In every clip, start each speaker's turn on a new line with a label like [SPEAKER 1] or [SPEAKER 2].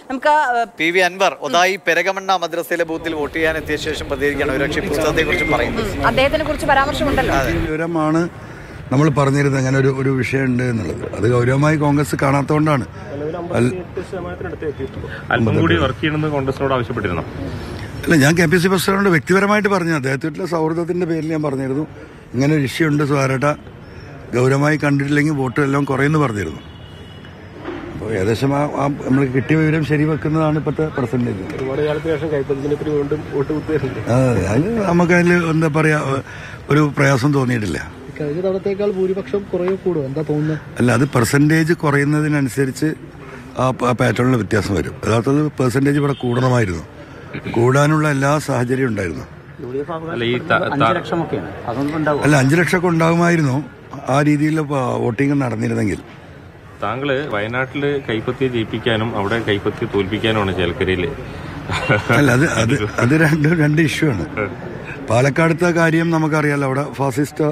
[SPEAKER 1] നമുക്ക് ആ,
[SPEAKER 2] P V Anvar Othayi Perakamanna മദ്രസയിലെ ബൂത്തിൽ വോട്ട് ചെയ്യാൻ എത്തിയ ശേഷം പ്രതികരിക്കുകയാണ് ഒരു പക്ഷേ പുസ്തകത്തെ കുറിച്ച് പറയുന്നത്
[SPEAKER 1] അദ്ദേഹത്തിനെ കുറിച്ച് പരാമർശമുണ്ടല്ലോ
[SPEAKER 3] വിവരമാണ് നമ്മൾ പറഞ്ഞിരുന്നത് അങ്ങനെ ഒരു ഒരു വിഷയമുണ്ട് എന്നുള്ളത് അത് ഗൗരവമായി കോൺഗ്രസ് കാണാത്തതുകൊണ്ടാണ് അല്ല
[SPEAKER 4] അല്പം കൂടി വർക്ക് ചെയ്യണമെന്ന് കോൺഗ്രസിനോട് ആവശ്യപ്പെട്ടിരുന്നു
[SPEAKER 3] അല്ല ഞാൻ കെ പി സി പ്രസിഡന്റ് വ്യക്തിപരമായിട്ട് പറഞ്ഞു അദ്ദേഹത്തിൻ്റെ സൗഹൃദത്തിന്റെ പേരിൽ ഞാൻ പറഞ്ഞിരുന്നു ഇങ്ങനെ ഒരു ഇഷ്യൂ ഉണ്ട് സുധാരട്ട ഗൗരവമായി കണ്ടിട്ടില്ലെങ്കിൽ വോട്ട് എല്ലാം കുറയുമെന്ന് പറഞ്ഞിരുന്നു അപ്പോൾ ഏകദേശം ആ ആ നമ്മൾ കിട്ടിയ വിവരം ശരിവെക്കുന്നതാണ് ഇപ്പോഴത്തെ പ്രസന്റേജ്
[SPEAKER 5] ഒരുപാട് കാലത്തിന് ശേഷം കൈപ്പതിനെപ്പറ്റി വീണ്ടും വോട്ട് കുത്തിയിട്ടുണ്ട്
[SPEAKER 3] അതെ അതിൽ നമുക്കതിൽ എന്താ പറയാ ഒരു പ്രയാസം തോന്നിയിട്ടില്ല
[SPEAKER 5] കഴിഞ്ഞ തവണത്തേക്കാൾ ഭൂരിപക്ഷം കുറയോ കൂടുമോ എന്താ തോന്നുന്നത്
[SPEAKER 3] അല്ല അത് പെർസെൻറ്റേജ് കുറയുന്നതിനനുസരിച്ച് ആ പ- ആ പാറ്റേണിൽ വ്യത്യാസം വരും യഥാർത്ഥത്തിൽ പെർസെൻറ്റേജ് ഇവിടെ കൂടണമായിരുന്നു കൂടാനുള്ള എല്ലാ സാഹചര്യവും ഉണ്ടായിരുന്നു
[SPEAKER 4] അല്ല ഈ ത- ത-
[SPEAKER 5] ലക്ഷമൊക്കെയാണ് അതുകൊണ്ടുണ്ടാവും
[SPEAKER 3] അല്ല അഞ്ച് ലക്ഷമൊക്കെ ഉണ്ടാകുമായിരുന്നു ആ രീതിയിൽ വോട്ടിംഗ് നടന്നിരുന്നെങ്കിൽ
[SPEAKER 4] താങ്കള് വയനാട്ടില് കൈപ്പത്തിയെ ജയിപ്പിക്കാനും അവിടെ കൈപ്പത്തിയെ തോൽപ്പിക്കാനുമാണ് ചേലക്കരയില്
[SPEAKER 3] അല്ല അത് അത് അത് രണ്ട് രണ്ട് ഇഷ്യൂ ആണ് പാലക്കാടത്തെ കാര്യം നമുക്കറിയാലോ അവിടെ ഫാസിസ്റ്റ്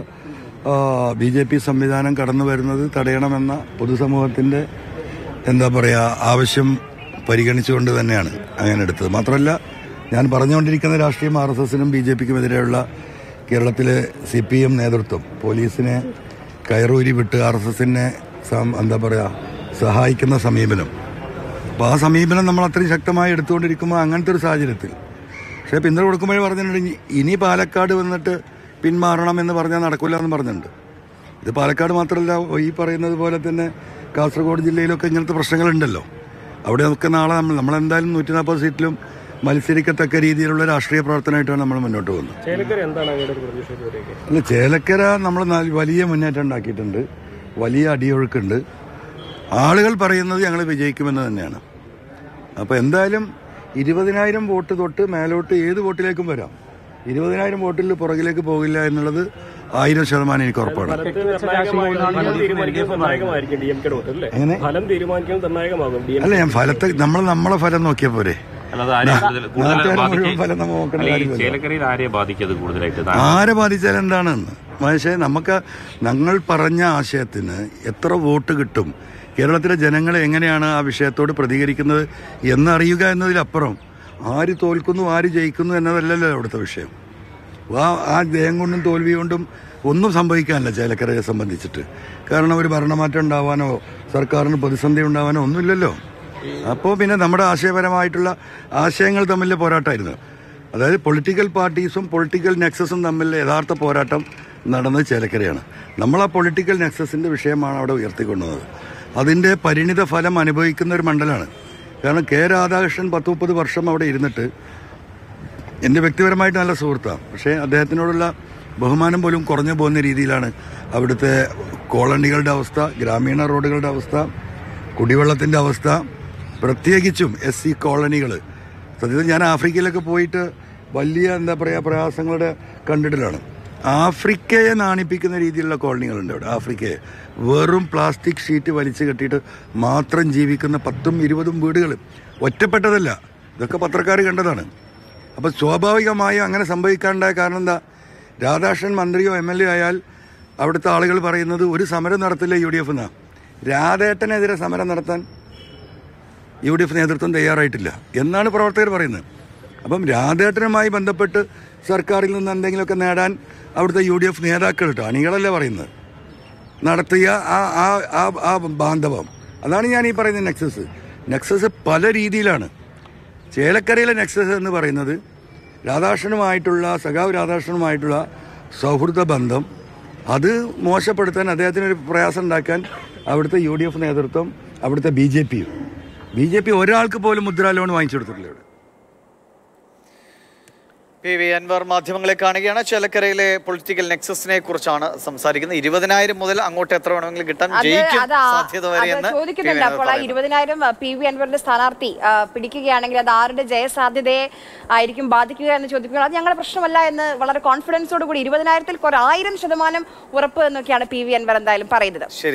[SPEAKER 3] ബി ജെ പി സംവിധാനം കടന്നു വരുന്നത് തടയണമെന്ന പൊതുസമൂഹത്തിന്റെ എന്താ പറയുക ആവശ്യം പരിഗണിച്ചുകൊണ്ട് തന്നെയാണ് അങ്ങനെ എടുത്തത് മാത്രമല്ല ഞാൻ പറഞ്ഞുകൊണ്ടിരിക്കുന്ന രാഷ്ട്രീയം ആർ എസ് എസിനും ബി ജെ പിക്കും എതിരെയുള്ള കേരളത്തിലെ സി പി എം നേതൃത്വം പോലീസിനെ കയറൂരി വിട്ട് ആർ എസ് എസിനെ എന്താ പറയുക സഹായിക്കുന്ന സമീപനം അപ്പോൾ ആ സമീപനം നമ്മൾ അത്രയും ശക്തമായി എടുത്തുകൊണ്ടിരിക്കുമ്പോൾ അങ്ങനത്തെ ഒരു സാഹചര്യത്തിൽ പക്ഷേ പിന്തുണ കൊടുക്കുമ്പോഴേ പറഞ്ഞിട്ടുണ്ട് ഇനി പാലക്കാട് വന്നിട്ട് പിന്മാറണം എന്ന് പറഞ്ഞാൽ നടക്കില്ല എന്ന് പറഞ്ഞിട്ടുണ്ട് ഇത് പാലക്കാട് മാത്രമല്ല ഈ പറയുന്നത് പോലെ തന്നെ കാസർഗോഡ് ജില്ലയിലൊക്കെ ഇങ്ങനത്തെ പ്രശ്നങ്ങളുണ്ടല്ലോ അവിടെയൊക്കെ നാളെ നമ്മൾ നമ്മളെന്തായാലും നൂറ്റി നാൽപ്പത് സീറ്റിലും മത്സരിക്കത്തക്ക രീതിയിലുള്ള രാഷ്ട്രീയ പ്രവർത്തനമായിട്ടാണ് നമ്മൾ മുന്നോട്ട് പോകുന്നത്
[SPEAKER 5] ചേലക്കര എന്താണ് അങ്ങയുടെ ഒരു പ്രതീക്ഷ ഇതുവരെയൊക്കെ
[SPEAKER 3] അല്ല ചേലക്കര നമ്മൾ ന- വലിയ മുന്നേറ്റം ഉണ്ടാക്കിയിട്ടുണ്ട് വലിയ അടിയൊഴുക്കുണ്ട് ആളുകൾ പറയുന്നത് ഞങ്ങൾ വിജയിക്കുമെന്ന് തന്നെയാണ് അപ്പോൾ എന്തായാലും ഇരുപതിനായിരം വോട്ട് തൊട്ട് മേലോട്ട് ഏത് വോട്ടിലേക്കും വരാം ഇരുപതിനായിരം വോട്ടിൽ പുറകിലേക്ക് പോകില്ല എന്നുള്ളത് ആയിരം ശതമാനം എനിക്ക് ഉറപ്പാണ്
[SPEAKER 5] ഫലം തീരുമാനിക്കുന്നത് നിർണായകമായിരിക്കും ഡി എം കെയുടെ വോട്ട് അല്ലേ
[SPEAKER 3] എങ്ങനെ
[SPEAKER 5] ഫലം തീരുമാനിക്കുന്നത് നിർണായകമാകും ഡി എം
[SPEAKER 3] അല്ല ഞാൻ ഫലത്തെ നമ്മൾ നമ്മളെ ഫലം നോക്കിയ പോരെ
[SPEAKER 4] അല്ലാതെ ആരെ കൂടുതൽ കൂടുതൽ
[SPEAKER 3] നാട്ടുകാരെ
[SPEAKER 4] ബാധിക്കുക
[SPEAKER 3] മുഴുവൻ ഫലം നമ്മൾ നോക്കേണ്ട
[SPEAKER 4] അല്ല ഈ
[SPEAKER 3] കാര്യമില്ല
[SPEAKER 4] ചേലക്കരയിൽ ആരെയെ ബാധിക്കത് കൂടുതലായിട്ട് താ-
[SPEAKER 3] ആരെ ബാധിച്ചാൽ എന്താണെന്ന് പക്ഷേ നമുക്ക് ഞങ്ങൾ പറഞ്ഞ ആശയത്തിന് എത്ര വോട്ട് കിട്ടും കേരളത്തിലെ ജനങ്ങൾ എങ്ങനെയാണ് ആ വിഷയത്തോട് പ്രതികരിക്കുന്നത് എന്നറിയുക എന്നതിലപ്പുറം ആര് തോൽക്കുന്നു ആര് ജയിക്കുന്നു എന്നതല്ലല്ലോ അവിടുത്തെ വിഷയം ആ ആ ജയം കൊണ്ടും തോൽവി കൊണ്ടും ഒന്നും സംഭവിക്കാനില്ല ചേലക്കരയെ സംബന്ധിച്ചിട്ട് കാരണം ഒരു ഭരണമാറ്റം ഉണ്ടാവാനോ സർക്കാരിന് പ്രതിസന്ധി ഉണ്ടാവാനോ ഒന്നുമില്ലല്ലോ അപ്പോൾ പിന്നെ നമ്മുടെ ആശയപരമായിട്ടുള്ള ആശയങ്ങൾ തമ്മിലെ പോരാട്ടമായിരുന്നു അതായത് പൊളിറ്റിക്കൽ പാർട്ടീസും പൊളിറ്റിക്കൽ നെക്സസും തമ്മിലെ യഥാർത്ഥ പോരാട്ടം നടന്നത് ചേലക്കരയാണ് നമ്മൾ ആ പൊളിറ്റിക്കൽ നെക്സസിന്റെ വിഷയമാണ് അവിടെ ഉയർത്തിക്കൊണ്ടുവന്നത് അതിന്റെ പരിണിത ഫലം അനുഭവിക്കുന്ന ഒരു മണ്ഡലമാണ് കാരണം കെ രാധാകൃഷ്ണൻ പത്ത് മുപ്പത് വർഷം അവിടെ ഇരുന്നിട്ട് എൻ്റെ വ്യക്തിപരമായിട്ട് നല്ല സുഹൃത്താണ് പക്ഷേ അദ്ദേഹത്തിനോടുള്ള ബഹുമാനം പോലും കുറഞ്ഞു പോകുന്ന രീതിയിലാണ് അവിടുത്തെ കോളനികളുടെ അവസ്ഥ ഗ്രാമീണ റോഡുകളുടെ അവസ്ഥ കുടിവെള്ളത്തിൻ്റെ അവസ്ഥ പ്രത്യേകിച്ചും എസ് സി കോളനികൾ സത്യത്തിൽ ഞാൻ ആഫ്രിക്കയിലൊക്കെ പോയിട്ട് വലിയ എന്താ പറയുക പ്രയാസങ്ങളുടെ കണ്ടിട്ടിലാണ് ആഫ്രിക്കയെ നാണിപ്പിക്കുന്ന രീതിയിലുള്ള കോളനികളുണ്ട് അവിടെ ആഫ്രിക്കയെ വെറും പ്ലാസ്റ്റിക് ഷീറ്റ് വലിച്ചു കെട്ടിയിട്ട് മാത്രം ജീവിക്കുന്ന പത്തും ഇരുപതും വീടുകൾ ഒറ്റപ്പെട്ടതല്ല ഇതൊക്കെ പത്രക്കാർ കണ്ടതാണ് അപ്പോൾ സ്വാഭാവികമായും അങ്ങനെ സംഭവിക്കാനുണ്ടായ കാരണം എന്താ രാധാകൃഷ്ണൻ മന്ത്രിയോ എം എൽ എ ആയാൽ അവിടുത്തെ ആളുകൾ പറയുന്നത് ഒരു സമരം നടത്തില്ല യു ഡി എഫ് എന്നാ രാധേട്ടനെതിരെ സമരം നടത്താൻ യു ഡി എഫ് നേതൃത്വം തയ്യാറായിട്ടില്ല എന്നാണ് പ്രവർത്തകർ പറയുന്നത് അപ്പം രാധേട്ടനുമായി ബന്ധപ്പെട്ട് സർക്കാരിൽ നിന്ന് എന്തെങ്കിലുമൊക്കെ നേടാൻ അവിടുത്തെ യു ഡി എഫ് നേതാക്കൾ കേട്ടോ അണികളല്ല പറയുന്നത് നടത്തിയ ആ ആ ആ ആ ബാന്ധവം അതാണ് ഞാൻ ഈ പറയുന്ന നെക്സസ് നെക്സസ് പല രീതിയിലാണ് ചേലക്കരയിലെ നെക്സസ് എന്ന് പറയുന്നത് രാധാകൃഷ്ണനുമായിട്ടുള്ള സഖാവ് രാധാകൃഷ്ണനുമായിട്ടുള്ള സൗഹൃദ ബന്ധം അത് മോശപ്പെടുത്താൻ അദ്ദേഹത്തിന് ഒരു പ്രയാസം ഉണ്ടാക്കാൻ അവിടുത്തെ യു ഡി എഫ് നേതൃത്വം അവിടുത്തെ ബി ജെ പിയും ബി ജെ പി ഒരാൾക്ക് പോലും മുദ്രാ ലോൺ വാങ്ങിച്ചു കൊടുത്തിട്ടില്ല ഇവിടെ
[SPEAKER 2] പി വി അൻവർ മാധ്യമങ്ങളെ കാണുകയാണ് ചേലക്കരയിലെ പൊളിറ്റിക്കൽ നെക്സസിനെ കുറിച്ചാണ് സംസാരിക്കുന്നത് ഇരുപതിനായിരം മുതൽ അങ്ങോട്ട് എത്ര വേണമെങ്കിലും കിട്ടാൻ
[SPEAKER 1] അത്
[SPEAKER 2] ജയിക്കും
[SPEAKER 1] അത് ആ-
[SPEAKER 2] സാധ്യത വരെ
[SPEAKER 1] അത്
[SPEAKER 2] എന്ന് പി വി
[SPEAKER 1] ചോദിക്കുന്നുണ്ട്
[SPEAKER 2] അൻവർ
[SPEAKER 1] അപ്പോൾ ആ
[SPEAKER 2] പറയുന്നു.
[SPEAKER 1] ഇരുപതിനായിരം പി വി അൻവറിന്റെ സ്ഥാനാർത്ഥി ആ, പിടിക്കുകയാണെങ്കിൽ അത് ആരുടെ ജയസാധ്യതയെ ആയിരിക്കും ബാധിക്കുക എന്ന് ചോദിക്കുന്നത് അത് ഞങ്ങളുടെ പ്രശ്നമല്ല എന്ന് വളരെ കോൺഫിഡൻസോട് കൂടി ഇരുപതിനായിരത്തിൽ ഒരു ആയിരം ശതമാനം ഉറപ്പ് എന്നൊക്കെയാണ് പി വി അൻവർ എന്തായാലും പറയുന്നത്
[SPEAKER 2] ശരി